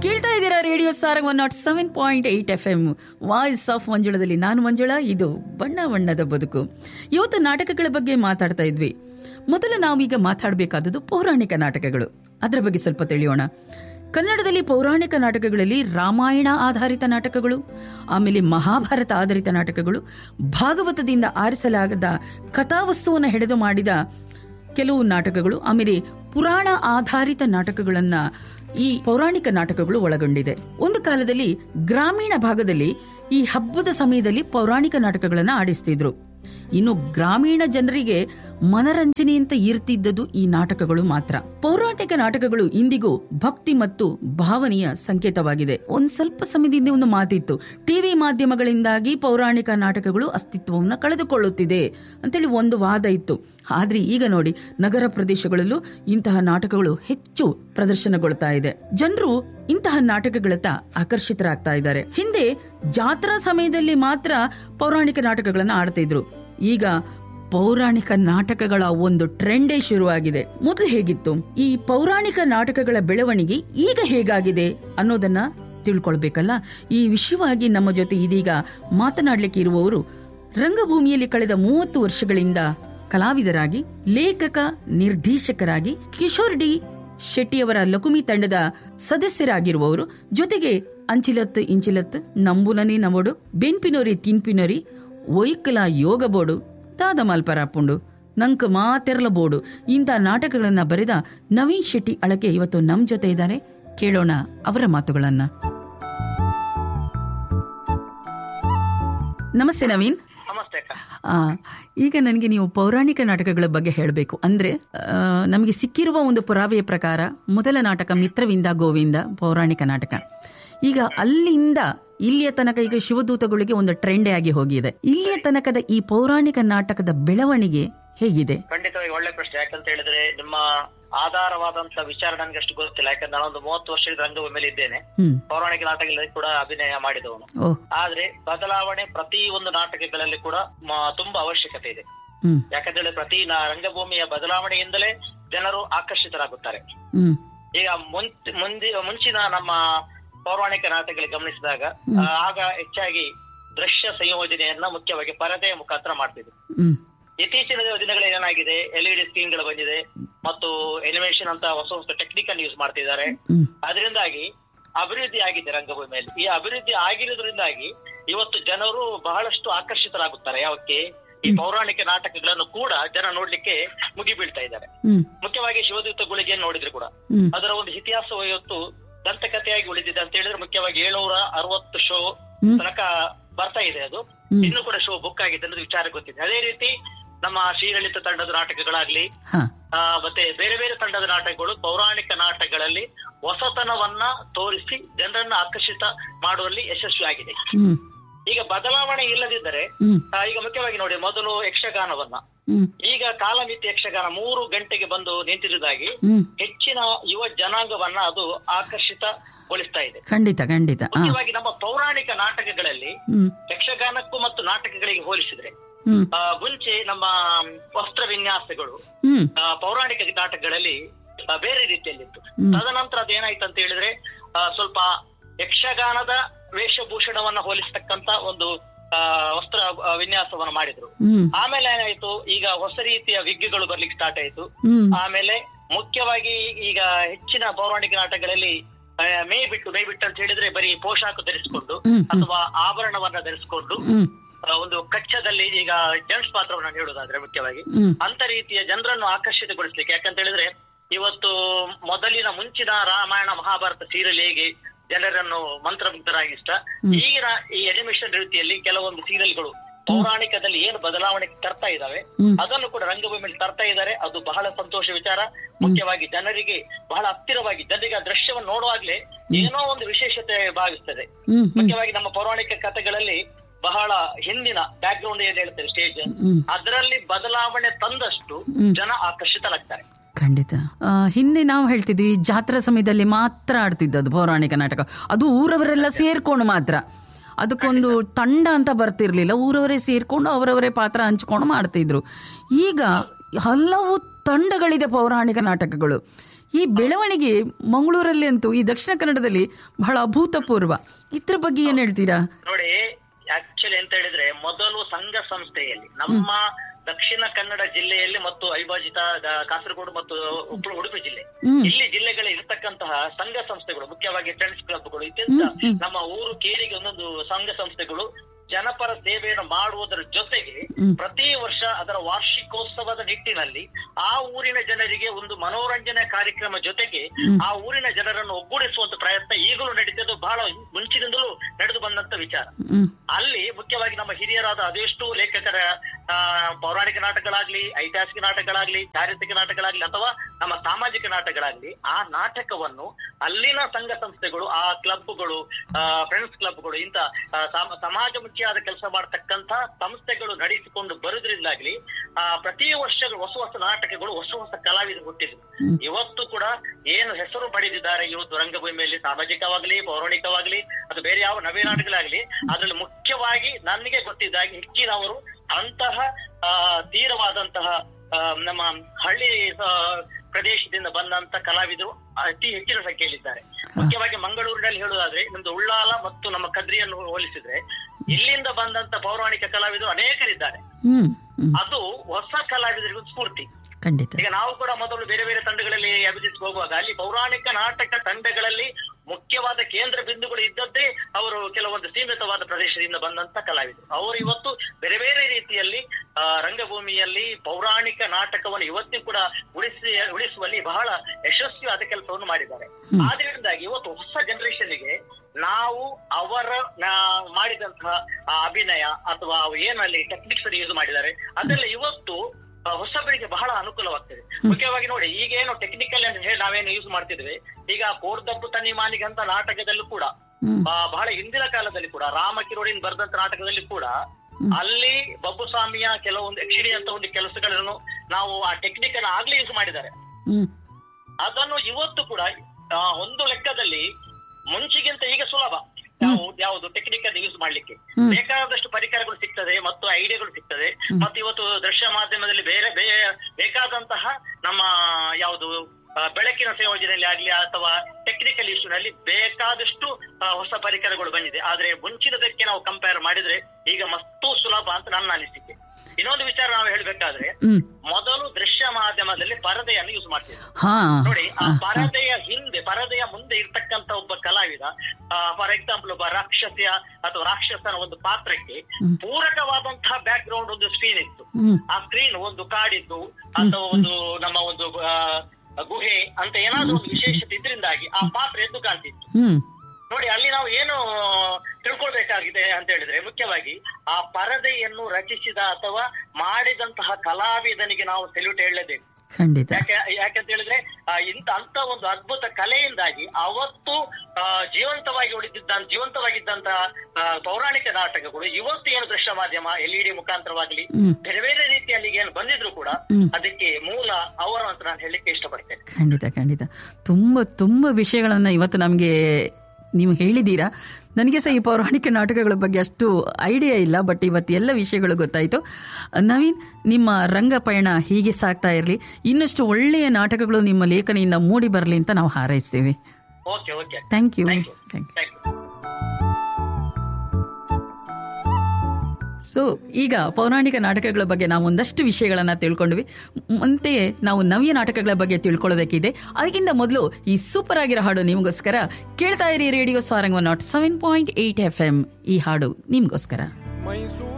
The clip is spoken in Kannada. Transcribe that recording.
ಕೇಳ್ತಾ ಇದ್ದೀರಾ radio Sarang one nought seven point eight F M voice of ಮಂಜುಳದಲ್ಲಿ ನಾನು ಮಂಜುಳ ಇದು ಬಣ್ಣ ಬಣ್ಣದ ಬದುಕು ಇವತ್ತು ನಾಟಕಗಳ ಬಗ್ಗೆ ಮಾತಾಡ್ತಾ ಇದ್ವಿ ಮೊದಲು ನಾವೀಗ ಮಾತಾಡಬೇಕಾದದ್ದು ಪೌರಾಣಿಕ ನಾಟಕಗಳು ಅದರ ಬಗ್ಗೆ ಸ್ವಲ್ಪ ತಿಳಿಯೋಣ ಕನ್ನಡದಲ್ಲಿ ಪೌರಾಣಿಕ ನಾಟಕಗಳಲ್ಲಿ ರಾಮಾಯಣ ಆಧಾರಿತ ನಾಟಕಗಳು ಆಮೇಲೆ ಮಹಾಭಾರತ ಆಧಾರಿತ ನಾಟಕಗಳು ಭಾಗವತದಿಂದ ಆರಿಸಲಾಗದ ಕಥಾವಸ್ತುವನ್ನು ಹಿಡಿದು ಮಾಡಿದ ಕೆಲವು ನಾಟಕಗಳು ಆಮೇಲೆ ಪುರಾಣ ಆಧಾರಿತ ನಾಟಕಗಳನ್ನ ಈ ಪೌರಾಣಿಕ ನಾಟಕಗಳು ಒಳಗೊಂಡಿದೆ ಒಂದು ಕಾಲದಲ್ಲಿ ಗ್ರಾಮೀಣ ಭಾಗದಲ್ಲಿ ಈ ಹಬ್ಬದ ಸಮಯದಲ್ಲಿ ಪೌರಾಣಿಕ ನಾಟಕಗಳನ್ನ ಆಡಿಸ್ತಿದ್ರು ಇನ್ನು ಗ್ರಾಮೀಣ ಜನರಿಗೆ ಮನರಂಜನೆ ಅಂತ ಇರ್ತಿದ್ದದ್ದು ಈ ನಾಟಕಗಳು ಮಾತ್ರ ಪೌರಾಣಿಕ ನಾಟಕಗಳು ಇಂದಿಗೂ ಭಕ್ತಿ ಮತ್ತು ಭಾವನೆಯ ಸಂಕೇತವಾಗಿದೆ ಒಂದ್ ಸ್ವಲ್ಪ ಸಮಯದಿಂದ ಒಂದು ಮಾತಿತ್ತು ಟಿವಿ ಮಾಧ್ಯಮಗಳಿಂದಾಗಿ ಪೌರಾಣಿಕ ನಾಟಕಗಳು ಅಸ್ತಿತ್ವವನ್ನು ಕಳೆದುಕೊಳ್ಳುತ್ತಿದೆ ಅಂತೇಳಿ ಒಂದು ವಾದ ಇತ್ತು ಆದ್ರೆ ಈಗ ನೋಡಿ ನಗರ ಪ್ರದೇಶಗಳಲ್ಲೂ ಇಂತಹ ನಾಟಕಗಳು ಹೆಚ್ಚು ಪ್ರದರ್ಶನಗೊಳ್ತಾ ಇದೆ ಜನರು ಇಂತಹ ನಾಟಕಗಳತ್ತ ಆಕರ್ಷಿತರಾಗ್ತಾ ಇದ್ದಾರೆ ಹಿಂದೆ ಜಾತ್ರಾ ಸಮಯದಲ್ಲಿ ಮಾತ್ರ ಪೌರಾಣಿಕ ನಾಟಕಗಳನ್ನ ಆಡ್ತಿದ್ರು ಈಗ ಪೌರಾಣಿಕ ನಾಟಕಗಳ ಒಂದು ಟ್ರೆಂಡೇ ಶುರುವಾಗಿದೆ ಮೊದಲು ಹೇಗಿತ್ತು ಈ ಪೌರಾಣಿಕ ನಾಟಕಗಳ ಬೆಳವಣಿಗೆ ಈಗ ಹೇಗಾಗಿದೆ ಅನ್ನೋದನ್ನ ತಿಳ್ಕೊಳ್ಬೇಕಲ್ಲ ಈ ವಿಷಯವಾಗಿ ನಮ್ಮ ಜೊತೆ ಇದೀಗ ಮಾತನಾಡ್ಲಿಕ್ಕೆ ಇರುವವರು ರಂಗಭೂಮಿಯಲ್ಲಿ ಕಳೆದ ಮೂವತ್ತು ವರ್ಷಗಳಿಂದ ಕಲಾವಿದರಾಗಿ ಲೇಖಕ ನಿರ್ದೇಶಕರಾಗಿ ಕಿಶೋರ್ ಡಿ ಶೆಟ್ಟಿಯವರ ಲಕುಮಿ ತಂಡದ ಸದಸ್ಯರಾಗಿರುವವರು ಜೊತೆಗೆ ಅಂಚಿಲತ್ತು ಇಂಚಿಲತ್ತು ನಂಬುನನಿ ನಮೋಡು ಬೆನ್ಪಿನೋರಿ ತಿನ್ಪಿನೋರಿ ಒಯ್ಕಲ ಯೋಗ ಬೋಡು ತಾದ ಮಲ್ಪರಾಪುಂಡು ನಂಕ್ ಮಾತೆರ್ಲ ಬೋಡು ಇಂಥ ನಾಟಕಗಳನ್ನ ಬರೆದ ನವೀನ್ ಶೆಟ್ಟಿ ಅಳಕೆ ಇವತ್ತು ನಮ್ ಜೊತೆ ಇದ್ದಾರೆ ಕೇಳೋಣ ಅವರ ಮಾತುಗಳನ್ನ ನಮಸ್ತೆ ನವೀನ್ ನಮಸ್ತೆ ಅಕ್ಕ ಆ, ಈಗ ನನಗೆ ನೀವು ಪೌರಾಣಿಕ ನಾಟಕಗಳ ಬಗ್ಗೆ ಹೇಳಬೇಕು ಅಂದ್ರೆ ಆ, ನಮಗೆ ಸಿಕ್ಕಿರುವ ಒಂದು ಪುರಾವೆಯ ಪ್ರಕಾರ ಮೊದಲ ನಾಟಕ ಮಿತ್ರವಿಂದ ಗೋವಿಂದ ಪೌರಾಣಿಕ ನಾಟಕ ಈಗ ಅಲ್ಲಿಂದ ಇಲ್ಲಿಯ ತನಕ ಈಗ ಶಿವದೂತಗಳಿಗೆ ಒಂದು ಟ್ರೆಂಡೇ ಆಗಿ ಹೋಗಿದೆ ಇಲ್ಲಿಯ ತನಕದ ಈ ಪೌರಾಣಿಕ ನಾಟಕದ ಬೆಳವಣಿಗೆ ಹೇಗಿದೆ ಖಂಡಿತವಾಗಿ ಒಳ್ಳೆ ಪ್ರಶ್ನೆ ಯಾಕಂತ ಹೇಳಿದ್ರೆ ನಿಮ್ಮ ಆಧಾರವಾದಂತ ವಿಚಾರ ನನಗೆ ಅಷ್ಟು ಗೊತ್ತಿಲ್ಲ ಯಾಕಂದ್ರೆ ನಾನೊಂದು ಮೂವತ್ತು ವರ್ಷದ ರಂಗಭೂಮಿಯಲ್ಲಿ ಇದ್ದೇನೆ ಹ್ಮ್ ಪೌರಾಣಿಕ ನಾಟಕಗಳಲ್ಲಿ ಕೂಡ ಅಭಿನಯ ಮಾಡಿದವನು ಓ ಆದ್ರೆ ಬದಲಾವಣೆ ಪ್ರತಿ ಒಂದು ನಾಟಕಗಳಲ್ಲಿ ಕೂಡ ಮ- ತುಂಬಾ ಅವಶ್ಯಕತೆ ಇದೆ ಹ್ಮ್ ಯಾಕಂತ ಹೇಳಿದ್ರೆ ಪ್ರತಿ ನಾ- ರಂಗಭೂಮಿಯ ಬದಲಾವಣೆಯಿಂದಲೇ ಜನರು ಆಕರ್ಷಿತರಾಗುತ್ತಾರೆ ಹ್ಮ್ ಈಗ ಮುಂಚೆ ಮುಂದೆ ಮುಂಚಿನ ನಮ್ಮ ಪೌರಾಣಿಕ ನಾಟಕಗಳಿಗೆ ಗಮನಿಸಿದಾಗ ಆ, ಆಗ ಹೆಚ್ಚಾಗಿ ದೃಶ್ಯ ಸಂಯೋಜನೆಯನ್ನ ಮುಖ್ಯವಾಗಿ ಪರದೆಯ ಮುಖಾಂತರ ಮಾಡ್ತಿದ್ರು ಹ್ಮ್ ಇತ್ತೀಚಿನ ದಿನಗಳಲ್ಲಿ ಏನಾಗಿದೆ ಎಲ್ ಇ ಡಿ ಸ್ಕ್ರೀನ್ ಗಳು ಬಂದಿದೆ ಮತ್ತು ಎನಿಮೇಷನ್ ಅಂತ ಹೊಸ ಹೊಸ ಟೆಕ್ನಿಕ್ ಅನ್ನು ಯೂಸ್ ಮಾಡ್ತಿದ್ದಾರೆ ಹ್ಮ್ ಅದರಿಂದಾಗಿ ಅಭಿವೃದ್ಧಿ ಆಗಿದೆ ರಂಗಭೂಮಿಯಲ್ಲಿ ಈ ಅಭಿವೃದ್ಧಿ ಆಗಿರೋದ್ರಿಂದಾಗಿ ಇವತ್ತು ಜನರು ಬಹಳಷ್ಟು ಆಕರ್ಷಿತರಾಗುತ್ತಾರೆ ಯಾವಕ್ಕೆ ಈ ಪೌರಾಣಿಕ ನಾಟಕಗಳನ್ನು ಕೂಡ ಜನ ನೋಡ್ಲಿಕ್ಕೆ ಮುಗಿ ಬೀಳ್ತಾ ಇದ್ದಾರೆ ಹ್ಮ್ ಮುಖ್ಯವಾಗಿ ಶಿವದೂತ ಗುಳಿಗೆ ನೋಡಿದ್ರು ಕೂಡ ಹ್ಮ್ ಅದರ ಒಂದು ಇತಿಹಾಸ ಇವತ್ತು ದಂತಕಥೆಯಾಗಿ ಉಳಿದಿದೆ ಅಂತ ಹೇಳಿದ್ರೆ ಮುಖ್ಯವಾಗಿ ಏಳ್ನೂರ ಅರವತ್ತು ಶೋ ಹ್ಮ್. ತನಕ ಬರ್ತಾ ಇದೆ ಅದು ಹ್ಮ್. ಇನ್ನು ಕೂಡ ಶೋ ಬುಕ್ ಆಗಿದೆ ಅನ್ನೋದು ವಿಚಾರ ಗೊತ್ತಿದೆ ಅದೇ ರೀತಿ ನಮ್ಮ ಶ್ರೀಲಲಿತ ತಂಡದ ನಾಟಕಗಳಾಗ್ಲಿ ಹಾ ಆ, ಮತ್ತೆ ಬೇರೆ ಬೇರೆ ತಂಡದ ನಾಟಕಗಳು ಪೌರಾಣಿಕ ನಾಟಕಗಳಲ್ಲಿ ಹೊಸತನವನ್ನ ತೋರಿಸಿ ಜನರನ್ನ ಆಕರ್ಷಿತ ಮಾಡುವಲ್ಲಿ ಯಶಸ್ವಿಯಾಗಿದೆ ಹ್ಮ್ ಈಗ ಬದಲಾವಣೆ ಇಲ್ಲದಿದ್ದರೆ ಹ್ಮ್ ಆ, ಈಗ ಮುಖ್ಯವಾಗಿ ನೋಡಿ ಮೊದಲು ಯಕ್ಷಗಾನವನ್ನ ಹ್ಮ್ ಈಗ ಕಾಲಮಿತಿ ಯಕ್ಷಗಾನ ಮೂರು ಗಂಟೆಗೆ ಬಂದು ನಿಂತಿರುವುದಾಗಿ ಹ್ಮ್ ಹೆಚ್ಚಿನ ಯುವ ಜನಾಂಗವನ್ನ ಅದು ಆಕರ್ಷಿತಗೊಳಿಸ್ತಾ ಇದೆ ಖಂಡಿತ ಖಂಡಿತ ಆ ಮುಖ್ಯವಾಗಿ ನಮ್ಮ ಪೌರಾಣಿಕ ನಾಟಕಗಳಲ್ಲಿ ಹ್ಮ್ ಯಕ್ಷಗಾನಕ್ಕೂ ಮತ್ತು ನಾಟಕಗಳಿಗೆ ಹೋಲಿಸಿದ್ರೆ ಹ್ಮ್ ಆ, ಮುಂಚೆ ನಮ್ಮ ವಸ್ತ್ರ ವಿನ್ಯಾಸಗಳು ಹ್ಮ್ ಆ, ಪೌರಾಣಿಕ ನಾಟಕಗಳಲ್ಲಿ ಆ, ಬೇರೆ ರೀತಿಯಲ್ಲಿತ್ತು ಹ್ಮ್. ತದನಂತರ ಅದೇನಾಯ್ತು ಅಂತ ಹೇಳಿದ್ರೆ ಆ, ಸ್ವಲ್ಪ ಯಕ್ಷಗಾನದ ವೇಷಭೂಷಣವನ್ನ ಹೋಲಿಸ್ತಕ್ಕಂತ ಒಂದು ಆ, ವಸ್ತ್ರ ಆ, ವಿನ್ಯಾಸವನ್ನ ಮಾಡಿದ್ರು ಹ್ಮ್ ಆಮೇಲೆ ಏನಾಯ್ತು ಈಗ ಹೊಸ ರೀತಿಯ ವಿಗ್ಗಳು ಬರ್ಲಿಕ್ಕೆ ಸ್ಟಾರ್ಟ್ ಆಯ್ತು ಹ್ಮ್ ಆಮೇಲೆ ಮುಖ್ಯವಾಗಿ ಈಗ ಹೆಚ್ಚಿನ ಪೌರಾಣಿಕ ನಾಟಕಗಳಲ್ಲಿ ಆ, ಮೇ ಬಿಟ್ಟು ಮೇ ಬಿಟ್ಟು ಅಂತ ಹೇಳಿದ್ರೆ ಬರೀ ಪೋಷಾಕ ಧರಿಸಿಕೊಂಡು ಹ್ಮ್, ಹ್ಮ್. ಅಥವಾ ಆಭರಣವನ್ನ ಧರಿಸಿಕೊಂಡು ಹ್ಮ್ ಆ, ಒಂದು ಕಚ್ಚದಲ್ಲಿ ಈಗ ಜೆಂಟ್ಸ್ ಪಾತ್ರವನ್ನ ನೀಡೋದಾದ್ರೆ ಮುಖ್ಯವಾಗಿ ಹ್ಮ್ ಅಂತ ರೀತಿಯ ಜನರನ್ನು ಆಕರ್ಷಿತಗೊಳಿಸ್ಲಿಕ್ಕೆ ಯಾಕಂತ ಹೇಳಿದ್ರೆ ಇವತ್ತು ಮೊದಲಿನ ಮುಂಚಿನ ರಾಮಾಯಣ ಮಹಾಭಾರತ ಸೀರಿಯಲ್ ಹೇಗೆ ಜನರನ್ನು ಮಂತ್ರಮುಗ್ಧರಾಗಿಷ್ಟ ಈಗಿನ ಈ ಅನಿಮೇಷನ್ ರೀತಿಯಲ್ಲಿ ಕೆಲವೊಂದು ಸೀರಿಯಲ್ಗಳು ಪೌರಾಣಿಕದಲ್ಲಿ ಏನು ಬದಲಾವಣೆ ತರ್ತಾ ಇದಾವೆ ಹ್ಮ್. ಅದನ್ನು ಕೂಡ ರಂಗಭೂಮಿಯಲ್ಲಿ ತರ್ತಾ ಇದ್ದಾರೆ ಅದು ಬಹಳ ಸಂತೋಷ ವಿಚಾರ ಮುಖ್ಯವಾಗಿ ಜನರಿಗೆ ಬಹಳ ಹತ್ತಿರವಾಗಿ ಜನರಿಗೆ ಆ ದೃಶ್ಯವನ್ನು ನೋಡುವಾಗ್ಲೇ ಏನೋ ಒಂದು ವಿಶೇಷತೆ ಭಾವಿಸ್ತದೆ ಹ್ಮ್ ಹ್ಮ್ ಮುಖ್ಯವಾಗಿ ನಮ್ಮ ಪೌರಾಣಿಕ ಕಥೆಗಳಲ್ಲಿ ಬಹಳ ಹಿಂದಿನ ಬ್ಯಾಕ್ ಗ್ರೌಂಡ್ ಏನ್ ಹೇಳ್ತೇವೆ ಸ್ಟೇಜ್ ಹ್ಮ್ ಅದರಲ್ಲಿ ಬದಲಾವಣೆ ತಂದಷ್ಟು ಹ್ಮ್. ಜನ ಆಕರ್ಷಿತರಾಗ್ತಾರೆ ಖಂಡಿತ ಆ, ಹಿಂದೆ ನಾವು ಹೇಳ್ತಿದ್ವಿ ಜಾತ್ರಾ ಸಮಯದಲ್ಲಿ ಮಾತ್ರ ಆಡ್ತಿದ್ದದ್ದು ಪೌರಾಣಿಕ ನಾಟಕ ಅದು ಊರವರೆಲ್ಲ ಸೇರ್ಕೊಂಡು ಮಾತ್ರ ಅದಕ್ಕೊಂದು ತಂಡ ಅಂತ ಬರ್ತಿರ್ಲಿಲ್ಲ ಊರವರೇ ಸೇರ್ಕೊಂಡು ಅವರವರೇ ಪಾತ್ರ ಹಂಚ್ಕೊಂಡು ಮಾಡ್ತಿದ್ರು ಈಗ ಹಲವು ತಂಡಗಳಿದೆ ಪೌರಾಣಿಕ ನಾಟಕಗಳು ಈ ಬೆಳವಣಿಗೆ ಮಂಗಳೂರಲ್ಲಿ ಅಂತೂ ಈ ದಕ್ಷಿಣ ಕನ್ನಡದಲ್ಲಿ ಬಹಳ ಅಭೂತಪೂರ್ವ ಇದ್ರ ಬಗ್ಗೆ ಏನ್ ಹೇಳ್ತೀರಾ ನೋಡಿ ಆಕ್ಚುಲಿ ಅಂತ ಹೇಳಿದ್ರೆ ಮೊದಲು ಸಂಘ ಸಂಸ್ಥೆಯಲ್ಲಿ ನಮ್ಮ ದಕ್ಷಿಣ ಕನ್ನಡ ಜಿಲ್ಲೆಯಲ್ಲಿ ಮತ್ತು ಅವಿಭಾಜಿತ ಗ- ಕಾಸರಗೋಡು ಮತ್ತು ಉಪ್ಪು- ಉಡುಪಿ ಜಿಲ್ಲೆ ಹ್ಮ್. ಇಲ್ಲಿ ಜಿಲ್ಲೆಗಳಲ್ಲಿ ಇರತಕ್ಕಂತಹ ಸಂಘ ಸಂಸ್ಥೆಗಳು ಮುಖ್ಯವಾಗಿ ಫ್ರೆಂಡ್ಸ್ ಕ್ಲಬ್ಗಳು ಇತ್ಯಂತ ನಮ್ಮ ಊರು ಕೇರಿಗೆ ಒಂದೊಂದು ಸಂಘ ಸಂಸ್ಥೆಗಳು ಜನಪರ ಸೇವೆಯನ್ನು ಮಾಡುವುದರ ಜೊತೆಗೆ ಪ್ರತಿ ವರ್ಷ ಅದರ ವಾರ್ಷಿಕೋತ್ಸವದ ನಿಟ್ಟಿನಲ್ಲಿ ಆ ಊರಿನ ಜನರಿಗೆ ಒಂದು ಮನೋರಂಜನೆ ಕಾರ್ಯಕ್ರಮ ಜೊತೆಗೆ ಆ ಊರಿನ ಜನರನ್ನು ಒಗ್ಗೂಡಿಸುವಂತ ಪ್ರಯತ್ನ ಈಗಲೂ ನಡೀತಿದ್ದು ಬಹಳ ಮುಂಚಿನಿಂದಲೂ ನಡೆದು ಬಂದಂತ ವಿಚಾರ ಹ್ಮ್ ಅಲ್ಲಿ ಮುಖ್ಯವಾಗಿ ನಮ್ಮ ಹಿರಿಯರಾದ ಅದೆಷ್ಟು ಲೇಖಕರ ಆ, ಪೌರಾಣಿಕ ನಾಟಕಗಳಾಗ್ಲಿ ಐತಿಹಾಸಿಕ ನಾಟಕಗಳಾಗ್ಲಿ ಚಾರಿತ್ರಿಕ ನಾಟಕಗಳಾಗ್ಲಿ ಅಥವಾ ನಮ್ಮ ಸಾಮಾಜಿಕ ನಾಟಕಗಳಾಗ್ಲಿ ಆ ನಾಟಕವನ್ನು ಅಲ್ಲಿನ ಸಂಘ ಸಂಸ್ಥೆಗಳು ಆ ಕ್ಲಬ್ಗಳು ಫ್ರೆಂಡ್ಸ್ ಕ್ಲಬ್ಗಳು ಇಂತ ಆ, ಸಮ- ಸಮಾಜಮುಖಿಯಾದ ಕೆಲಸ ಮಾಡತಕ್ಕಂತ ಸಂಸ್ಥೆಗಳು ನಡೆಸಿಕೊಂಡು ಬರುವುದರಿಂದಾಗ್ಲಿ ಆ ಪ್ರತಿ ವರ್ಷ ಹೊಸ ಹೊಸ ನಾಟಕಗಳು ಹೊಸ ಹೊಸ ಕಲಾವಿದರು ಹುಟ್ಟಿದ್ರು ಇವತ್ತು ಕೂಡ ಏನು ಹೆಸರು ಪಡೆದಿದ್ದಾರೆ ಇವತ್ತು ರಂಗಭೂಮಿಯಲ್ಲಿ ಸಾಮಾಜಿಕವಾಗ್ಲಿ ಪೌರಾಣಿಕವಾಗ್ಲಿ ಅದು ಬೇರೆ ಯಾವ ನವೀನ ನಾಟಕಗಳಾಗ್ಲಿ ಅದ್ರಲ್ಲಿ ಮುಖ್ಯವಾಗಿ ನನಗೆ ಗೊತ್ತಿದ್ದಾಗಿ ಹೆಚ್ಚಿನವರು ಅಂತಹ ಆ, ತೀರವಾದಂತಹ ಆ, ನಮ್ಮ ಹಳ್ಳಿ ಆ, ಪ್ರದೇಶದಿಂದ ಬಂದಂತ ಕಲಾವಿದರು ಅತಿ ಹೆಚ್ಚಿನ ಸಂಖ್ಯೆಯಲ್ಲಿದ್ದಾರೆ ಮುಖ್ಯವಾಗಿ ಮಂಗಳೂರಿನಲ್ಲಿ ಹೇಳುವುದಾದ್ರೆ ನಮ್ದು ಉಳ್ಳಾಲ ಮತ್ತು ನಮ್ಮ ಕದ್ರಿಯನ್ನು ಹೋಲಿಸಿದ್ರೆ ಇಲ್ಲಿಂದ ಬಂದಂತ ಪೌರಾಣಿಕ ಕಲಾವಿದರು ಅನೇಕರಿದ್ದಾರೆ ಹ್ಮ್ ಹ್ಮ್ ಅದು ಹೊಸ ಕಲಾವಿದರಿಗೂ ಸ್ಫೂರ್ತಿ ಖಂಡಿತ ಈಗ ನಾವು ಕೂಡ ಮೊದಲು ಬೇರೆ ಬೇರೆ ತಂಡಗಳಲ್ಲಿ ಅಭಿನಯಿಸಿ ಹೋಗುವಾಗ ಅಲ್ಲಿ ಪೌರಾಣಿಕ ನಾಟಕ ತಂಡಗಳಲ್ಲಿ ಮುಖ್ಯವಾದ ಕೇಂದ್ರ ಬಿಂದುಗಳು ಇದ್ದದ್ದೇ ಅವರು ಕೆಲವೊಂದು ಸೀಮಿತವಾದ ಪ್ರದೇಶದಿಂದ ಬಂದಂತ ಕಲಾವಿದರು ಅವರು ಇವತ್ತು ಬೇರೆ ಬೇರೆ ರೀತಿಯಲ್ಲಿ ಆ, ರಂಗಭೂಮಿಯಲ್ಲಿ ಪೌರಾಣಿಕ ನಾಟಕವನ್ನು ಇವತ್ತಿಗೂ ಕೂಡ ಉಳಿಸಿ ಉಳಿಸುವಲ್ಲಿ ಬಹಳ ಯಶಸ್ವಿಯಾದ ಕೆಲಸವನ್ನು ಮಾಡಿದ್ದಾರೆ ಆದ್ರಿಂದಾಗಿ ಇವತ್ತು ಹೊಸ ಜನರೇಷನ್ಗೆ ನಾವು ಅವರ ನಾ- ಮಾಡಿದಂತಹ ಆ ಅಭಿನಯ ಅಥವಾ ಅವು ಏನಲ್ಲಿ ಟೆಕ್ನಿಕ್ಸ್ ಯೂಸ್ ಮಾಡಿದ್ದಾರೆ ಅದೆಲ್ಲ ಇವತ್ತು ಆ, ಹೊಸಬರಿಗೆ ಬಹಳ ಅನುಕೂಲವಾಗ್ತದೆ ಮುಖ್ಯವಾಗಿ ನೋಡಿ ಈಗ ಏನು ಟೆಕ್ನಿಕಲ್ ಅಂತ ಹೇಳಿ ನಾವೇನು ಯೂಸ್ ಮಾಡ್ತಿದ್ವಿ ಈಗ ಕೋರ್ದಬ್ಬು ತನ್ನಿ ಮಾನಿಗೆ ಅಂತ ನಾಟಕದಲ್ಲೂ ಕೂಡ ಹ್ಮ್ ಆ, ಬಹಳ ಹಿಂದಿನ ಕಾಲದಲ್ಲಿ ಕೂಡ ರಾಮ ಕಿರೋಡಿನ್ ಬರೆದಂತ ನಾಟಕದಲ್ಲಿ ಕೂಡ ಅಲ್ಲಿ ಬಬ್ಬುಸ್ವಾಮಿಯ ಕೆಲವೊಂದು ಯಕ್ಷಿಣಿ ಅಂತ ಒಂದು ಕೆಲಸಗಳನ್ನು ನಾವು ಆ ಟೆಕ್ನಿಕ್ ಅನ್ನು ಆಗ್ಲೇ ಯೂಸ್ ಮಾಡಿದ್ದಾರೆ ಹ್ಮ್ ಅದನ್ನು ಇವತ್ತು ಕೂಡ ಆ, ಒಂದು ಲೆಕ್ಕದಲ್ಲಿ ಮುಂಚಿಗಿಂತ ಈಗ ಸುಲಭ ಯಾವುದು ಯಾವುದು ಟೆಕ್ನಿಕ್ ಅನ್ನು ಯೂಸ್ ಮಾಡ್ಲಿಕ್ಕೆ ಹ್ಮ್. ಬೇಕಾದಷ್ಟು ಪರಿಕರಗಳು ಸಿಗ್ತದೆ ಮತ್ತು ಐಡಿಯಾಗಳು ಸಿಗ್ತದೆ ಮತ್ತು ಇವತ್ತು ದೃಶ್ಯ ಮಾಧ್ಯಮದಲ್ಲಿ ಬೇರೆ ಬೇರೆ ಬೇಕಾದಂತಹ ನಮ್ಮ ಯಾವುದು ಆ, ಬೆಳಕಿನ ಸಂಯೋಜನೆಯಲ್ಲಿ ಆಗ್ಲಿ ಅಥವಾ ಟೆಕ್ನಿಕಲ್ ಇಶ್ಯೂನಲ್ಲಿ ಬೇಕಾದಷ್ಟು ಆ, ಹೊಸ ಪರಿಕರಗಳು ಬಂದಿದೆ ಆದ್ರೆ ಮುಂಚಿನದಕ್ಕೆ ನಾವು ಕಂಪೇರ್ ಮಾಡಿದ್ರೆ ಈಗ ಮಸ್ತು ಸುಲಭ ಅಂತ ನನ್ನ ಅನಿಸಿಕೆ ಇನ್ನೊಂದು ವಿಚಾರ ನಾವು ಹೇಳ್ಬೇಕಾದ್ರೆ ಹ್ಮ್ ಮೊದಲು ದೃಶ್ಯ ಮಾಧ್ಯಮದಲ್ಲಿ ಪರದೆಯನ್ನು ಯೂಸ್ ಮಾಡ್ತಿದ್ರು ಹಾ ನೋಡಿ ಆ ಪರದೆಯ ಹಿಂದೆ ಪರದೆಯ ಮುಂದೆ ಇರ್ತಕ್ಕಂತ ಒಬ್ಬ ಕಲಾವಿದ ಫಾರ್ ಎಕ್ಸಾಂಪಲ್ ಒಬ್ಬ ರಾಕ್ಷಸಿಯ ಅಥವಾ ರಾಕ್ಷಸನ ಒಂದು ಪಾತ್ರಕ್ಕೆ ಪೂರಕವಾದಂತಹ ಬ್ಯಾಕ್ ಗ್ರೌಂಡ್ ಒಂದು ಸ್ಕ್ರೀನ್ ಇತ್ತು ಹ್ಮ್ ಆ ಸ್ಕ್ರೀನ್ ಒಂದು ಕಾಡಿದ್ದು ಅಥವಾ ಒಂದು ನಮ್ಮ ಒಂದು ಆ, ಗುಹೆ ಅಂತ ಏನಾದ್ರೂ ಒಂದು ವಿಶೇಷತೆ ಇದರಿಂದಾಗಿ ಆ ಪಾತ್ರ ಎದ್ದು ಕಾಣ್ತಿತ್ತು ಹ್ಮ್ ನೋಡಿ ಅಲ್ಲಿ ನಾವು ಏನು ತಿಳ್ಕೊಳ್ಬೇಕಾಗಿದೆ ಅಂತ ಹೇಳಿದ್ರೆ ಮುಖ್ಯವಾಗಿ ಆ ಪರದೆಯನ್ನು ರಚಿಸಿದ ಅಥವಾ ಮಾಡಿದಂತಹ ಕಲಾವಿದನಿಗೆ ನಾವು ಸೆಲ್ಯೂಟ್ ಹೇಳಲೇಬೇಕು ಖಂಡಿತ ಯಾಕೆ ಯಾಕಂತ ಹೇಳಿದ್ರೆ ಆ, ಇಂತ ಅಂತ ಒಂದು ಅದ್ಭುತ ಕಲೆಯಿಂದಾಗಿ ಅವತ್ತು ಆ, ಜೀವಂತವಾಗಿ ಉಳಿದಿದ್ದ ಜೀವಂತವಾಗಿದ್ದಂತಹ ಆ, ಪೌರಾಣಿಕ ನಾಟಕಗಳು ಇವತ್ತು ಏನು ದೃಶ್ಯ ಮಾಧ್ಯಮ ಎಲ್ ಇ ಡಿ ಮುಖಾಂತರವಾಗ್ಲಿ ಹ್ಮ್ ಬೇರೆ ಬೇರೆ ರೀತಿಯಲ್ಲಿ ಏನು ಬಂದಿದ್ರು ಕೂಡ ಹ್ಮ್. ಅದಕ್ಕೆ ಮೂಲ ಅವರು ಅಂತ ನಾನು ಹೇಳಲಿಕ್ಕೆ ಇಷ್ಟಪಡ್ತೇನೆ ಖಂಡಿತ ಖಂಡಿತ ತುಂಬ ತುಂಬ ವಿಷಯಗಳನ್ನು ಇವತ್ತು ನಮಗೆ ನೀವು ಹೇಳಿದ್ದೀರಾ ನನಗೆ ಸಹ ಈ ಪೌರಾಣಿಕ ನಾಟಕಗಳ ಬಗ್ಗೆ ಅಷ್ಟು ಐಡಿಯಾ ಇಲ್ಲ ಬಟ್ ಇವತ್ತು ಎಲ್ಲ ವಿಷಯಗಳು ಗೊತ್ತಾಯಿತು ನವೀನ್ ನಿಮ್ಮ ರಂಗ ಪಯಣ ಹೀಗೆ ಸಾಗ್ತಾ ಇರಲಿ ಇನ್ನಷ್ಟು ಒಳ್ಳೆಯ ನಾಟಕಗಳು ನಿಮ್ಮ ಲೇಖನಿಯಿಂದ ಮೂಡಿ ಬರಲಿ ಅಂತ ನಾವು ಹಾರೈಸ್ತೀವಿ okay okay thank you Thank you. Thank you thank you so ಈಗ ಪೌರಾಣಿಕ ನಾಟಕಗಳ ಬಗ್ಗೆ ನಾವು ಒಂದಷ್ಟು ವಿಷಯಗಳನ್ನು ತಿಳ್ಕೊಂಡ್ವಿ ಮುಂತೆಯೇ ನಾವು ನವ್ಯ ನಾಟಕಗಳ ಬಗ್ಗೆ ತಿಳ್ಕೊಳ್ಳೋದಕ್ಕಿದೆ ಅದಕ್ಕಿಂತ ಮೊದಲು ಈ ಸೂಪರ್ ಆಗಿರೋ ಹಾಡು ನಿಮಗೋಸ್ಕರ ಕೇಳ್ತಾ ಇರಿ radio Sarang one nought seven point eight F M ಈ ಹಾಡು ನಿಮಗೋಸ್ಕರ ಮೈಸೂರು